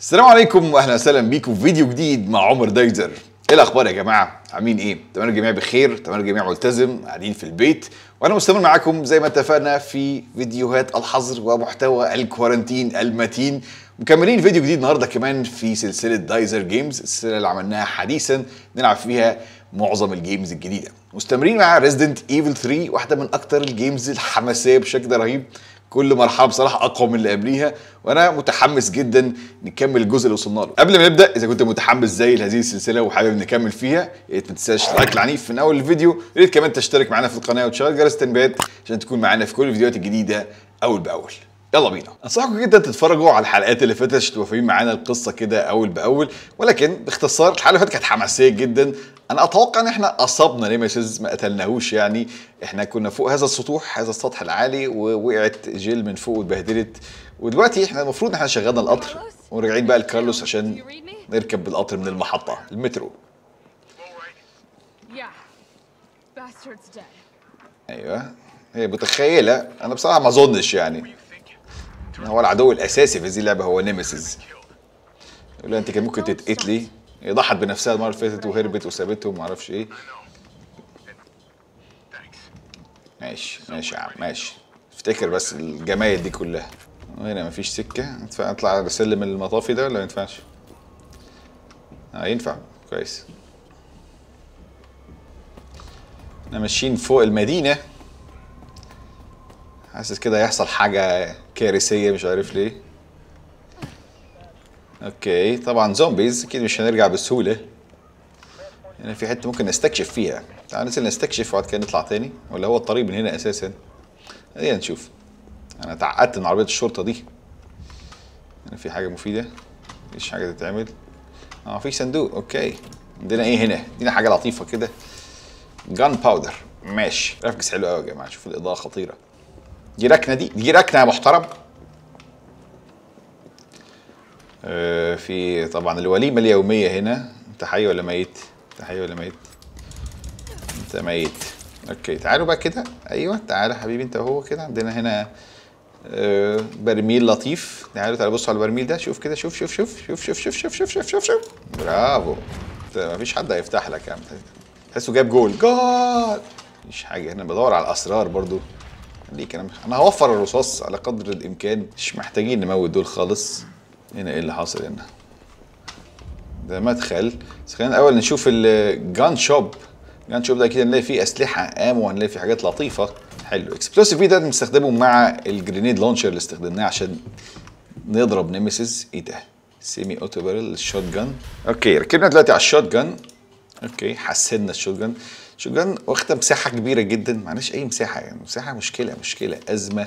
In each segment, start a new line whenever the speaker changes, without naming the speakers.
السلام عليكم واهلا وسهلا بيكم في فيديو جديد مع عمر دايزر ايه الاخبار يا جماعه عاملين ايه تمام الجميع بخير تمام الجميع ملتزم قاعدين في البيت وانا مستمر معاكم زي ما اتفقنا في فيديوهات الحظر ومحتوى الكوارنتين المتين مكملين فيديو جديد النهارده كمان في سلسله دايزر جيمز السلسله اللي عملناها حديثا نلعب فيها معظم الجيمز الجديده مستمرين مع ريزيدنت ايفل 3 واحده من اكتر الجيمز الحماسيه بشكل رهيب كل مرحله بصراحه اقوى من اللي قبليها وانا متحمس جدا نكمل الجزء اللي وصلنا له قبل ما نبدا اذا كنت متحمس زي لهذه السلسله وحابب نكمل فيها يا ريت ما تنساش لايك العنيف من اول الفيديو يا ريت كمان تشترك معانا في القناه وتشغل جرس التنبيهات عشان تكون معانا في كل الفيديوهات الجديده اول باول يلا بينا انصحكم جدا تتفرجوا على الحلقات اللي فاتت عشان تبقوا فاهمين معانا القصه كده اول باول ولكن باختصار الحلقه اللي فاتت كانت حماسيه جدا انا اتوقع ان احنا اصبنا نيمسيس ما قتلناهوش يعني احنا كنا فوق هذا السطوح هذا السطح العالي ووقعت جيل من فوق واتبهدلت ودلوقتي احنا المفروض ان احنا شغلنا القطر وراجعين بقى لكارلوس عشان نركب بالقطر من المحطه المترو
Yeah. Bastard's dead.
ايوه هي متخيله انا بصراحه ما اظنش يعني إن هو العدو الاساسي في هذه اللعبه هو نيمسيس يقول لها انت كان ممكن تتقتلي هي ضحت بنفسها المره اللي فاتت وهربت وسابتهم ومعرفش ايه ماشي ماشي يا عم ماشي افتكر بس الجمايل دي كلها هنا مفيش سكه ينفع اطلع على سلم المطافي ده ولا ما ينفعش؟ اه ينفع كويس احنا ماشيين فوق المدينه حاسس كده هيحصل حاجه كارثيه مش عارف ليه اوكي طبعا زومبيز اكيد مش هنرجع بسهوله هنا في حته ممكن نستكشف فيها تعال ننزل نستكشف وبعد كده نطلع تاني ولا هو الطريق من هنا اساسا خلينا نشوف انا اتعقدت من عربيه الشرطه دي هنا في حاجه مفيده مفيش حاجه تتعمل اه في صندوق اوكي عندنا ايه هنا عندنا حاجه لطيفه كده جان باودر ماشي جرافيكس حلو قوي يا جماعه شوف الاضاءه خطيره دي ركنه دي دي ركنه يا محترم آه، في طبعا الوليمه اليوميه هنا انت حي ولا ميت انت حي ولا ميت انت ميت اوكي تعالوا بقى كده ايوه تعالى حبيبي انت وهو كده عندنا هنا آه، برميل لطيف تعالوا تعالوا بصوا على البرميل ده شوف كده شوف شوف شوف شوف شوف شوف شوف شوف شوف شوف شوف برافو انت مفيش حد هيفتح لك يا عم تحسه جاب جول جول مفيش حاجه هنا بدور على الاسرار برضو ليك انا انا هوفر الرصاص على قدر الامكان مش محتاجين نموت دول خالص هنا ايه اللي حاصل هنا ده مدخل بس خلينا الاول نشوف الجان شوب الجان شوب ده اكيد هنلاقي فيه اسلحه امو هنلاقي فيه حاجات لطيفه حلو اكسبلوسيف في ده بنستخدمه مع الجرينيد لونشر اللي استخدمناه عشان نضرب نيمسيس ايه ده سيمي اوتو بارل الشوت جان اوكي ركبنا دلوقتي على الشوت جان اوكي حسنا الشوت جان الشوت جان واخده مساحه كبيره جدا معناش اي مساحه يعني مساحه مشكله مشكله ازمه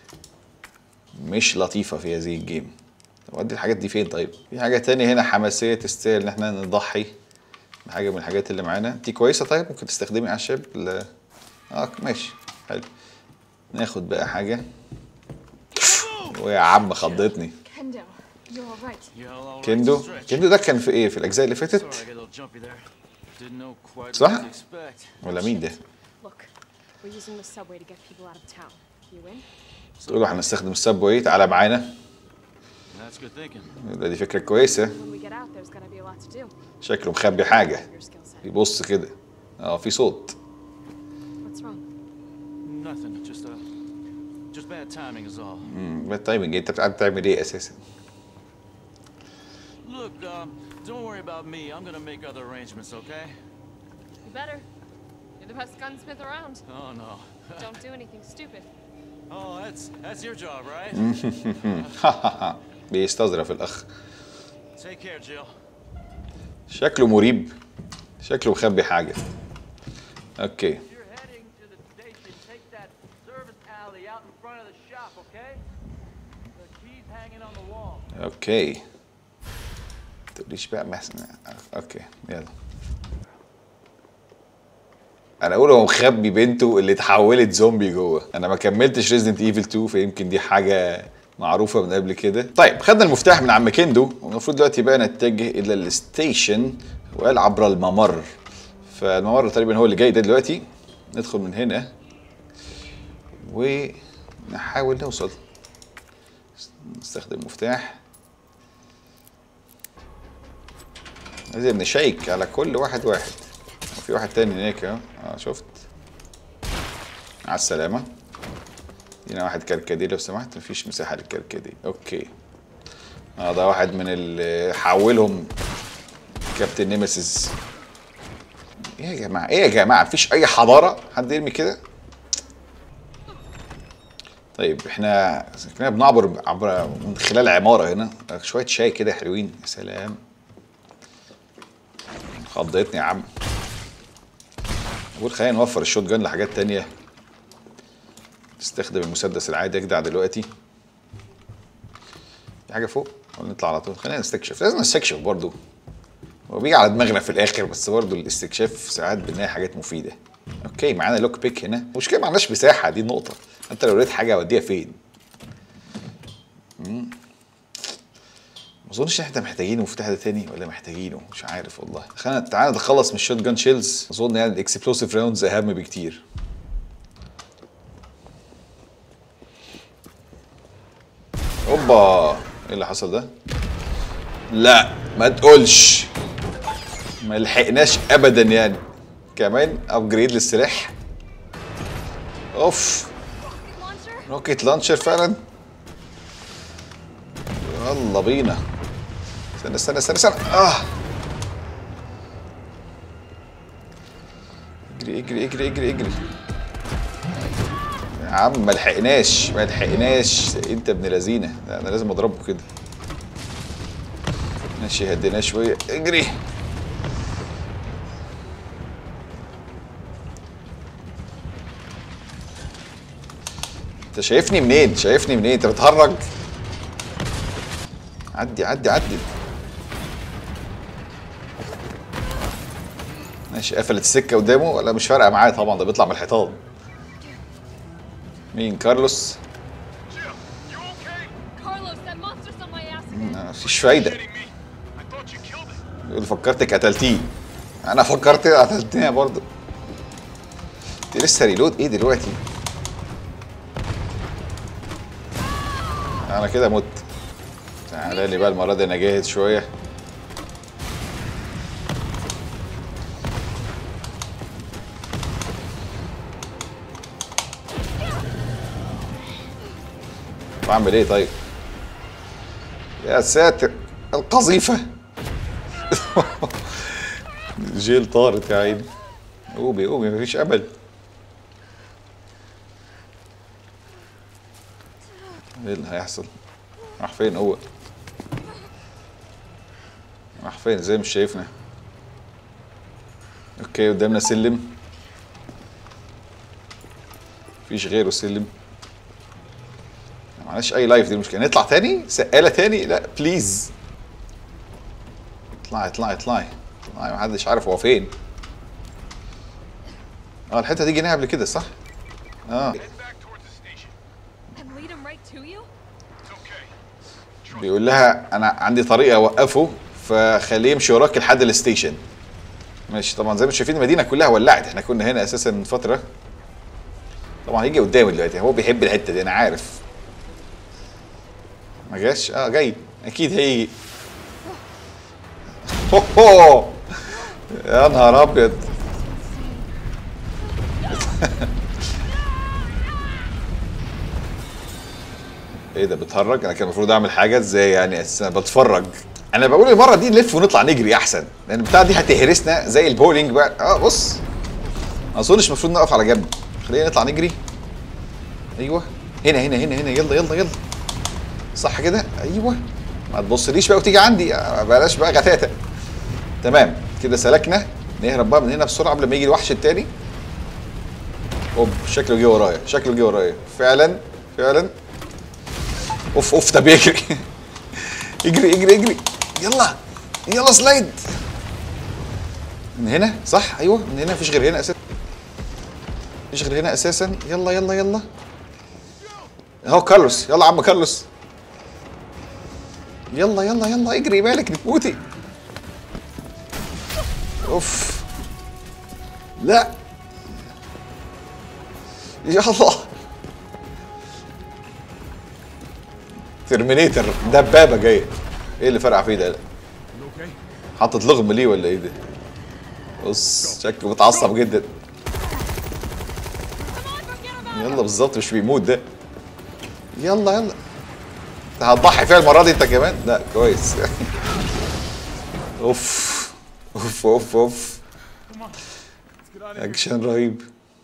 مش لطيفه في هذه الجيم ودي الحاجات دي فين طيب في حاجه تانية هنا حماسيه تستاهل ان احنا نضحي بحاجه من الحاجات اللي معانا دي كويسه طيب ممكن تستخدمي اعشاب ل... اه ماشي حلو ناخد بقى حاجه ويا عم خضتني
Kendo, you're all right.
Yeah, all right,
كندو
stretch.
كندو ده كان في ايه في الاجزاء اللي
Sorry, I
فاتت
got a little jumpy there. Didn't know quite
صح؟
what to expect.
ولا مين ده
Look, we're using the subway to get people out of town. You in?
تقولوا هنستخدم السبوي تعالى معانا
That's good thinking.
ده دي فكره كويسه
When we get out, there's gonna be a lot to do.
شكله مخبي حاجه
Your skill set.
بيبص كده اه في صوت
What's wrong?
Nothing. Just uh, just bad timing is all.
امم التايمنج انت بتقعد تعمل ايه اساسا
Look, um, don't worry about me. I'm gonna make other arrangements, okay?
You better. You're the best gunsmith around.
Oh no.
Don't do anything stupid.
Oh, that's that's your job, right?
بيستظرف الاخ
Take care, Jill.
شكله مريب شكله مخبي حاجه اوكي
you're heading to the station, take that service alley out in front of the shop, okay? The key's hanging on the wall.
اوكي تقوليش بقى مثلا اوكي يلا انا اقول هو مخبي بنته اللي اتحولت زومبي جوه انا ما كملتش ريزدنت ايفل 2 فيمكن دي حاجه معروفه من قبل كده طيب خدنا المفتاح من عم كندو والمفروض دلوقتي بقى نتجه الى الستيشن وقال عبر الممر فالممر تقريبا هو اللي جاي ده دلوقتي ندخل من هنا ونحاول نوصل نستخدم مفتاح لازم نشيك على كل واحد واحد وفي واحد تاني هناك اهو اه شفت على السلامة هنا واحد كركديه لو سمحت مفيش مساحة للكركديه اوكي اه ده واحد من اللي حولهم كابتن نيمسيس ايه يا جماعة ايه يا جماعة مفيش اي حضارة حد يرمي كده طيب احنا كنا بنعبر عبر من خلال عمارة هنا شوية شاي كده حلوين يا سلام خضتني يا عم بقول خلينا نوفر الشوت جان لحاجات تانية تستخدم المسدس العادي اجدع دلوقتي في حاجة فوق ولا نطلع على طول خلينا نستكشف لازم نستكشف برضو هو بيجي على دماغنا في الاخر بس برضو الاستكشاف ساعات بنلاقي حاجات مفيدة اوكي معانا لوك بيك هنا مشكلة معناش مساحة دي النقطة انت لو لقيت حاجة اوديها فين مم. ما اظنش ان احنا محتاجين مفتاح ده تاني ولا محتاجينه مش عارف والله خلينا تعالى نتخلص من الشوت جان شيلز اظن يعني الاكسبلوسيف راوندز اهم بكتير اوبا ايه اللي حصل ده لا ما تقولش ما لحقناش ابدا يعني كمان ابجريد للسلاح اوف
Launcher?
روكيت لانشر فعلا يلا بينا استنى استنى استنى استنى اه اجري اجري اجري اجري اجري يا عم ما لحقناش ما لحقناش انت ابن لذينه لا، انا لازم اضربه كده ماشي هديناه شويه اجري انت شايفني منين شايفني منين انت بتهرج عدي عدي عدي ماشي قفلت السكه قدامه ولا مش فارقه معاه طبعا ده بيطلع من الحيطان مين كارلوس
Carlos, that monster's on my ass again.
مفيش فايده يقول فكرتك قتلتيه انا فكرت قتلتني برضه انت لسه ريلود ايه دلوقتي انا كده مت تعالى لي بقى المره دي انا جاهز شويه بعمل ايه طيب يا ساتر القذيفة جيل طارت يا عيني قومي قومي مفيش امل ايه اللي هيحصل راح فين هو راح فين زي مش شايفنا اوكي قدامنا سلم مفيش غيره سلم معناش اي لايف دي المشكله نطلع تاني سقاله تاني لا بليز اطلعي اطلعي اطلعي اطلعي محدش عارف هو فين اه الحته دي جيناها قبل كده صح اه
And lead him right to you?
بيقول لها انا عندي طريقه اوقفه فخليه يمشي وراك لحد الستيشن ماشي طبعا زي ما شايفين المدينه كلها ولعت احنا كنا هنا اساسا من فتره طبعا هيجي قدامي دلوقتي هو بيحب الحته دي انا عارف ما جاش اه جاي اكيد هيجي هو هو يا نهار ابيض ايه ده بتهرج انا كان المفروض اعمل حاجه ازاي يعني اساسا بتفرج انا بقول المره دي نلف ونطلع نجري احسن لان البتاع دي هتهرسنا زي البولينج بقى اه بص ما اظنش المفروض نقف على جنب خلينا نطلع نجري ايوه هنا هنا هنا هنا يلا يلا يلا صح كده ايوه ما تبصليش بقى وتيجي عندي آه، بلاش بقى غتاتة تمام كده سلكنا نهرب بقى من هنا بسرعه قبل ما يجي الوحش التاني اوب شكله جه ورايا شكله جه ورايا فعلا فعلا اوف اوف طب يجري اجري اجري اجري يلا يلا سلايد من هنا صح ايوه من هنا مفيش غير هنا اساسا مفيش غير هنا اساسا يلا يلا يلا اهو كارلوس يلا يا عم كارلوس يلا يلا يلا اجري مالك بتموتي اوف لا يلا ترمينيتر دبابه جايه ايه اللي فرقع فيه ده
You okay?
حاطط لغم ليه ولا ايه ده بص شكله متعصب جدا يلا بالظبط مش بيموت ده يلا يلا انت هتضحي فيها المره دي انت كمان لا كويس اوف اوف اوف اوف اكشن رهيب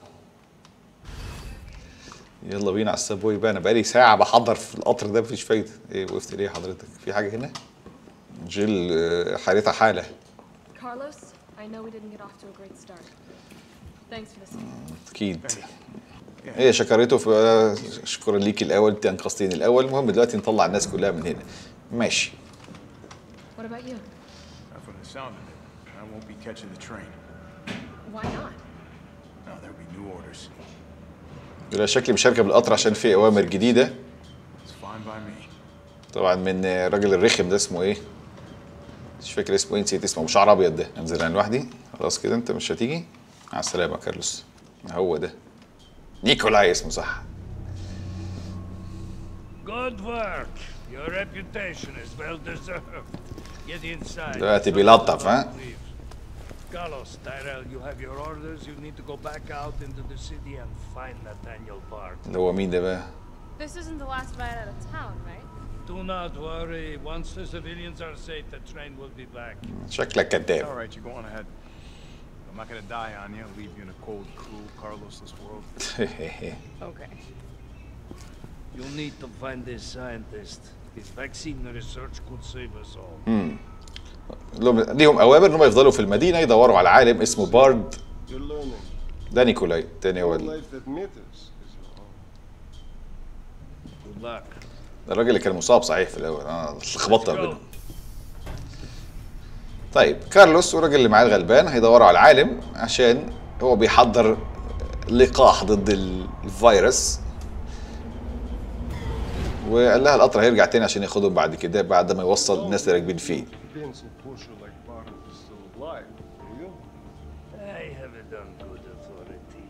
يلا بينا على السبوي بقى انا بقالي ساعه بحضر في القطر ده مفيش فايده ايه وقفت ليه حضرتك في حاجه هنا جيل آه، حالتها حاله
Carlos, I know we didn't get off to a great start. Thanks for this.
اكيد هي شكرته في شكرا ليك الاول انت انقذتيني الاول المهم دلوقتي نطلع الناس كلها من هنا ماشي
What about you?
Not from the sound of it. I won't be catching the train.
Why not?
No, there'll be new orders.
يبقى شكلي مش هركب القطر عشان في اوامر جديده
It's fine by me.
طبعا من الراجل الرخم ده اسمه ايه مش فاكر اسمه ايه نسيت اسمه بشعر ابيض ده انزل انا لوحدي خلاص كده انت مش هتيجي مع السلامه يا كارلوس هو ده نيكولاي اسمه صح
Good work. Your reputation is well deserved. Get inside.
دلوقتي بيلطف ها
Carlos, Tyrell, you have your orders. You need to go back out into the city and find Nathaniel Bard.
اللي هو مين ده بقى
This isn't the last ride out of town, right?
Do not worry. Once the civilians are safe, the train will be back.
شكلك
All
كذاب
right, you go on ahead. I'm not gonna die on you. Leave you in a cold, cruel, Carlosless world.
Okay.
You'll need to find this scientist. His vaccine research could save us all.
لهم ليهم اوامر ان هم يفضلوا في المدينه يدوروا على عالم اسمه بارد
You're learning.
ده نيكولاي تاني هو
All
ال-
life that matters is your own.
Good luck.
ده الراجل اللي كان مصاب صحيح في الاول انا اتلخبطت ما بينهم طيب كارلوس والراجل اللي معاه الغلبان هيدوروا على العالم عشان هو بيحضر لقاح ضد ال- الفيروس وقال لها القطر هيرجع تاني عشان ياخدهم بعد كده بعد ما يوصل الناس اللي راكبين فيه
Being so kosher like Bart is still alive, do you?
I have it on good authority.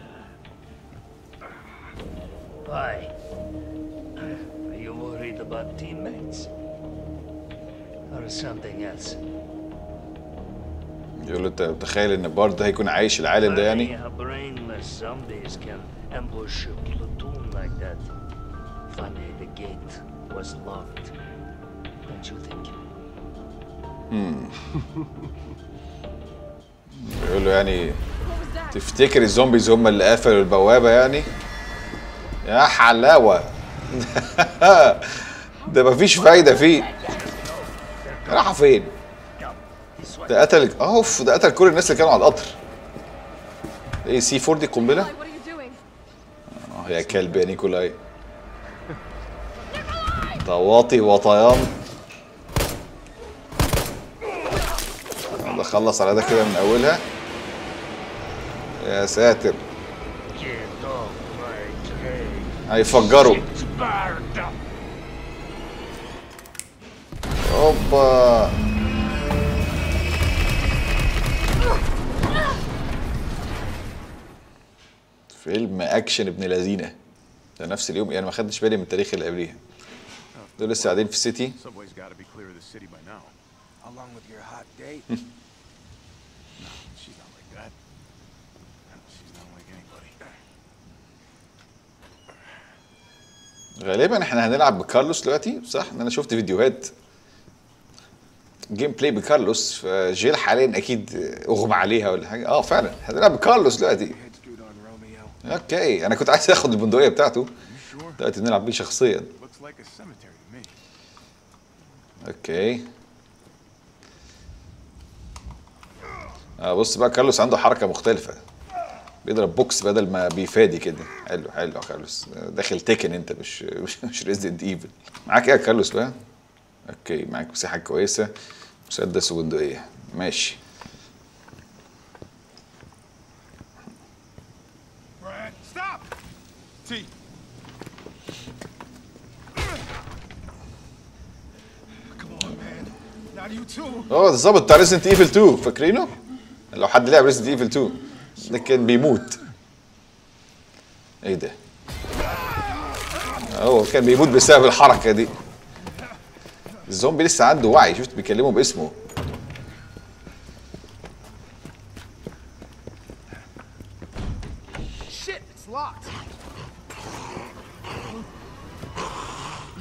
Why? Are you worried about teammates? Or something else?
يقول له انت متخيل ان بارد هيكون عايش العالم ده يعني
Funny how brainless zombies can ambush a platoon like that. Funny the gate was locked. Don't you think?
يقول له يعني
What was that?
تفتكر الزومبيز هم اللي قفلوا البوابه يعني يا حلاوه ده مفيش فايده فيه راح فين ده قتل اوف ده قتل كل الناس اللي كانوا على القطر ايه سي 4 دي قنبله
Nikolai, what are you doing?
اه يا كلب يا نيكولاي طواطي وطيان يلا خلص على ده كده من اولها يا ساتر
Get off my train.
هيفجروا
Sparta!
اوبا فيلم اكشن ابن لذينه ده نفس اليوم يعني ما خدتش بالي من التاريخ اللي قبليها دول لسه قاعدين في السيتي
Subway's got to be clear of the city by now.
Along with your hot date.
She's not like that. She's not like anybody.
غالبا احنا هنلعب بكارلوس دلوقتي صح ان انا شفت فيديوهات جيم بلاي بكارلوس فجيل حاليا اكيد اغمى عليها ولا حاجه اه فعلا هنلعب بكارلوس دلوقتي
Head screwed on Romeo.
اوكي انا كنت عايز اخد البندقيه بتاعته
You sure?
دلوقتي بنلعب بيه شخصيا
Looks like a cemetery to me.
اوكي آه بص بقى كارلوس عنده حركه مختلفه بيضرب بوكس بدل ما بيفادي كده حلو حلو يا كارلوس داخل تكن انت مش مش, مش ريزدنت ايفل معاك ايه يا كارلوس بقى اوكي معاك مساحه كويسه مسدس وبندقيه ماشي
Brad, stop! T.
Come on, man. Not you too.
اه ده الظابط بتاع ريزدنت ايفل 2 فاكرينه؟ لو حد لعب ريزدنت ايفل 2 ده كان بيموت ايه ده؟ هو كان بيموت بسبب الحركه دي الزومبي لسه عنده وعي شفت بيكلمه باسمه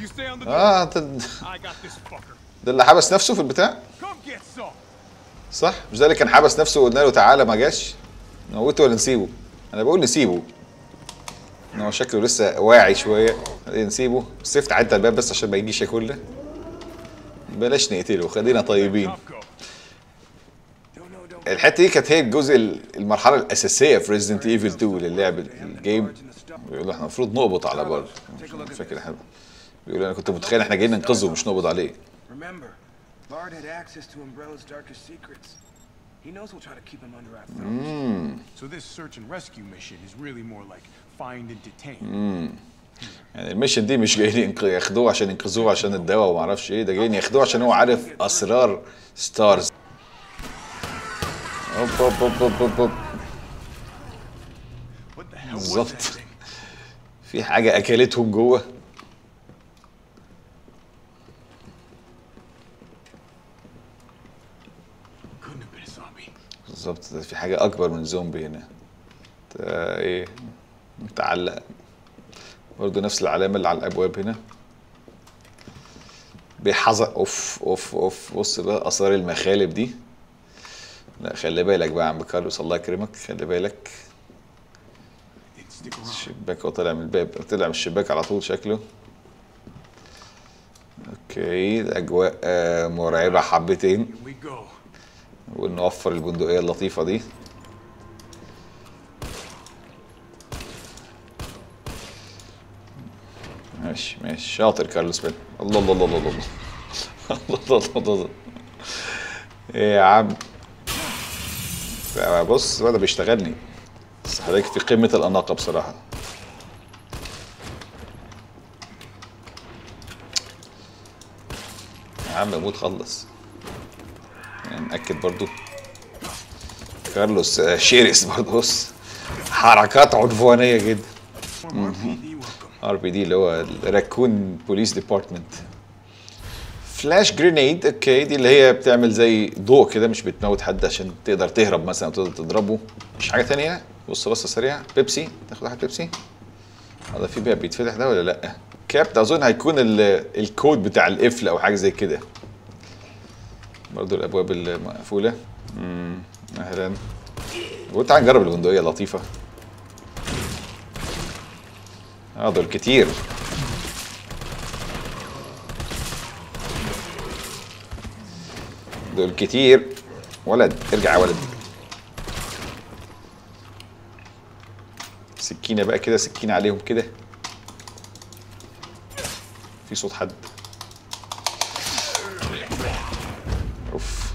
stay on the door.
اه ده,
I got this fucker.
ده اللي حبس نفسه في البتاع
Come get some.
صح مش ده اللي كان حبس نفسه وقلنا له تعالى ما جاش نموته ولا نسيبه انا بقول نسيبه ان هو شكله لسه واعي شويه خلينا نسيبه بس افتح انت الباب بس عشان ما يجيش ياكلنا بلاش نقتله خلينا طيبين
Top go.
الحته دي كانت هي الجزء ال- المرحله الاساسيه في ريزيدنت ايفل 2 للعب الجيم بيقولوا احنا المفروض نقبض على بار مش فاكر حاجه بيقولوا انا كنت متخيل احنا جايين ننقذه مش نقبض عليه
Remember, Bard had access to Umbrella's darkest secrets. He knows we'll try to keep him under our thumbs.
So this search and rescue mission is really more like find and detain.
يعني الميشن دي مش جايين ينق- ياخدوه عشان ينقذوه عشان الدواء وما اعرفش ايه ده جايين ياخدوه عشان هو عارف اسرار ستارز اوب اوب اوب اوب اوب, أوب.
What the hell was
بالظبط
that thing?
في حاجه اكلتهم جوه
Couldn't have been a zombie.
بالظبط ده في حاجه اكبر من زومبي هنا ده ايه متعلق برضه نفس العلامه اللي على الابواب هنا بيحظر اوف اوف اوف بص بقى اثار المخالب دي لا خلي بالك بقى يا عم كارلوس الله يكرمك خلي بالك
Didn't stick around.
الشباك هو طلع من الباب طلع من الشباك على طول شكله اوكي الاجواء آه، مرعبه حبتين
Here we go.
ونوفر البندقيه اللطيفه دي ماشي ماشي شاطر كارلوس بن الله الله الله الله الله الله الله الله الله ايه يا عم لا، بص ده بيشتغلني بس حضرتك في قمه الاناقه بصراحه يا عم موت خلص يعني نأكد برضو كارلوس آه، شيرس برضو بص حركات عنفوانية جدا
Former RPD welcome.
ار بي دي اللي هو الراكون بوليس ديبارتمنت فلاش جرينيد اوكي دي اللي هي بتعمل زي ضوء كده مش بتموت حد عشان تقدر تهرب مثلا او تقدر تضربه مش حاجه تانية بص بصه سريعه بيبسي تاخد واحد بيبسي هذا في باب بيتفتح ده ولا لا كاب ده اظن هيكون ال- الكود بتاع القفل او حاجه زي كده برضو الابواب المقفوله امم اهلا قلت تعال نجرب البندقيه لطيفه اه دول كتير دول كتير ولد ارجع يا ولد سكينة بقى كده سكينة عليهم كده في صوت حد اوف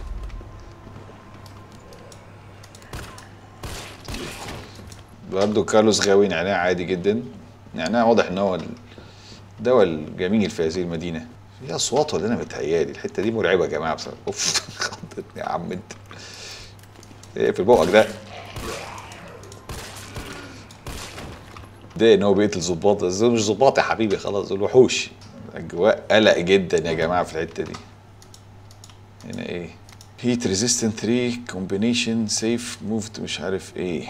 برضه كارلوس غاوي نعناع عادي جدا نعناع واضح ان هو الدواء الجميل في هذه المدينه في اصوات ولا انا متهيالي الحته دي مرعبه يا جماعه بصراحه اوف خضتني يا عم انت ايه في بقك ده ده ان هو بيقتل ظباط دول مش ظباط يا حبيبي خلاص دول وحوش اجواء قلق جدا يا جماعه في الحته دي هنا ايه هيت ريزيستنت 3 كومبينيشن سيف موفد مش عارف ايه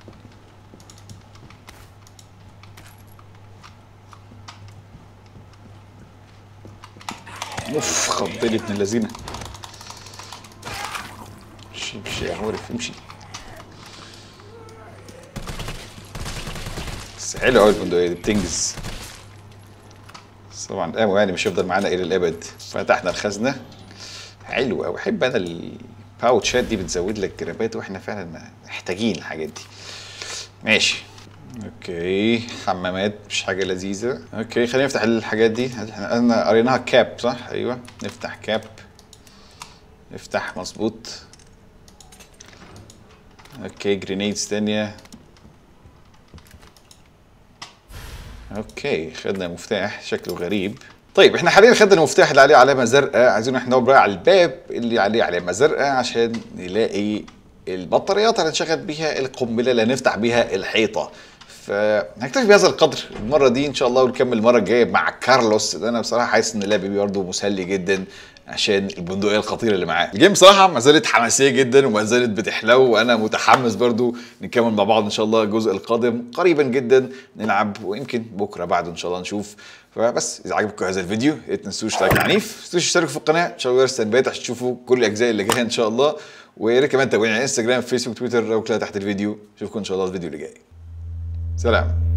اوف خضني ابن اللذينه امشي امشي يا عورف امشي بس حلو قوي البندقيه دي بتنجز بس طبعا الامو يعني مش هيفضل معانا الى الابد فتحنا الخزنه حلو قوي بحب انا الباوتشات دي بتزود لك جرابات واحنا فعلا محتاجين الحاجات دي ماشي اوكي حمامات مش حاجه لذيذه اوكي خلينا نفتح الحاجات دي احنا قلنا قريناها كاب صح ايوه نفتح كاب نفتح مظبوط اوكي جرينيدز تانية اوكي خدنا مفتاح شكله غريب طيب احنا حاليا خدنا المفتاح اللي عليه علامه زرقاء عايزين احنا ندور على الباب اللي عليه علامه زرقاء عشان نلاقي البطاريات اللي نشغل بيها القنبله اللي نفتح بيها الحيطه فهنكتفي بهذا القدر المره دي ان شاء الله ونكمل المره الجايه مع كارلوس لان انا بصراحه حاسس ان اللعب بيه برضه مسلي جدا عشان البندقيه الخطيره اللي معاه الجيم بصراحه ما زالت حماسيه جدا وما زالت بتحلو وانا متحمس برضو نكمل مع بعض ان شاء الله الجزء القادم قريبا جدا نلعب ويمكن بكره بعده ان شاء الله نشوف فبس اذا عجبكم هذا الفيديو يا ريت تنسوش لايك عنيف ما تنسوش تشتركوا في القناه عشان جرس التنبيهات عشان تشوفوا كل الاجزاء اللي جايه ان شاء الله ويا ريت كمان تابعوني على انستجرام فيسبوك تويتر لو كده تحت الفيديو اشوفكم ان شاء الله الفيديو اللي جاي سلام